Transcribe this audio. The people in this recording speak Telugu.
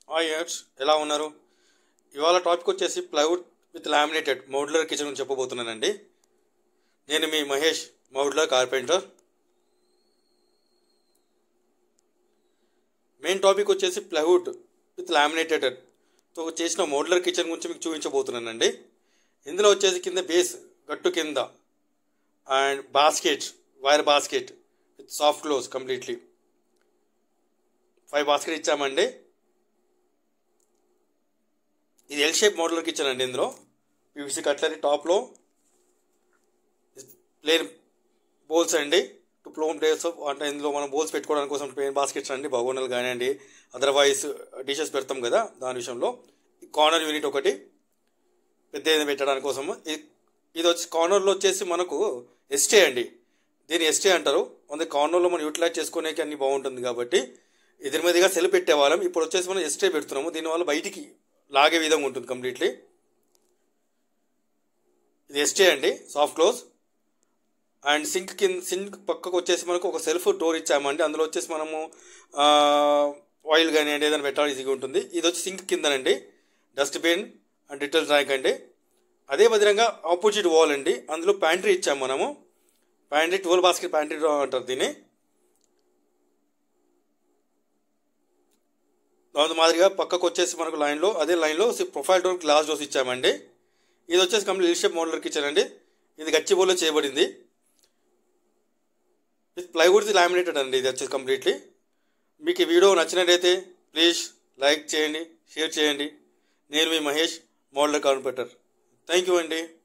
హాయ్ యర్స్ ఎలా ఉన్నారు ఇవాళ టాపిక్ వచ్చేసి plywood with laminated modular kitchen గురించి చెప్పబోతున్నానండి నేను మీ Mahesh modular carpenter main topic వచ్చేసి ప్లైవుడ్ విత్ లామినేటెడ్ తో చేసిన మోడ్లర్ కిచెన్ గురించి మీకు చూపించబోతున్నానండి ఇందులో వచ్చేసి కింద బేస్ గట్టు కింద and basket wire basket with soft close completely five basket ఇచ్చామండి ఇది ఎల్ షేప్ మోడల్ కిచెన్ అండి ఇందులో పీవీసీ కట్లరీ టాప్లో ప్లేన్ బౌల్స్ అండి టు ప్లోన్ ప్లేస్ అంటే ఇందులో మనం బౌల్స్ పెట్టుకోవడానికి కోసం ప్లేన్ బాస్కెట్స్ అండి బగోనలు కానివ్వండి అదర్వైజ్ డిషెస్ పెడతాం కదా దాని విషయంలో కార్నర్ యూనిట్ ఒకటి పెద్ద ఏదైనా పెట్టడానికి కోసము ఇది ఇది వచ్చి కార్నర్లో వచ్చేసి మనకు ఎస్టే అండి దీన్ని ఎస్టే అంటారు అందుకే కార్నర్లో మనం యూటిలైజ్ చేసుకోవడానికి అన్ని బాగుంటుంది కాబట్టి ఇద్దరి మీదుగా సెల్ పెట్టేవాళ్ళం ఇప్పుడు వచ్చేసి మనం ఎస్టే పెడుతున్నాము దీనివల్ల బయటికి లాగే విధంగా ఉంటుంది కంప్లీట్లీ ఇది ఎస్టే అండి సాఫ్ట్ క్లోజ్ అండ్ సింక్ కింద సింక్ పక్కకు వచ్చేసి మనకు ఒక సెల్ఫ్ డోర్ ఇచ్చామండి అందులో వచ్చేసి మనము ఆయిల్ కానీ అండి ఏదైనా పెట్టాలి ఈజీగా ఉంటుంది ఇది వచ్చి సింక్ కిందనండి డస్ట్బిన్ అండ్ డిటైల్ ర్యాక్ అండి అదే విధంగా ఆపోజిట్ వాల్ అండి అందులో ప్యాంట్రీ ఇచ్చాము మనము ప్యాంట్రీ ట్వెల్వ్ బాస్కెట్ ప్యాంట్రీ అంటారు దీన్ని దాని మాదిరిగా పక్కకు వచ్చేసి మనకు లైన్లో అదే లైన్లో ప్రొఫైల్ డోర్ గ్లాస్ డోర్స్ ఇచ్చామండి ఇది వచ్చేసి complete L shape modular kitchen అండి ఇది గచ్చిబోలో చేయబడింది ఇది ప్లైవుడ్ లామినేటెడ్ అండి ఇది వచ్చేసి కంప్లీట్లీ మీకు ఈ వీడియో నచ్చినట్టయితే ప్లీజ్ లైక్ చేయండి షేర్ చేయండి నేను మీ Mahesh modular carpenter thank you అండి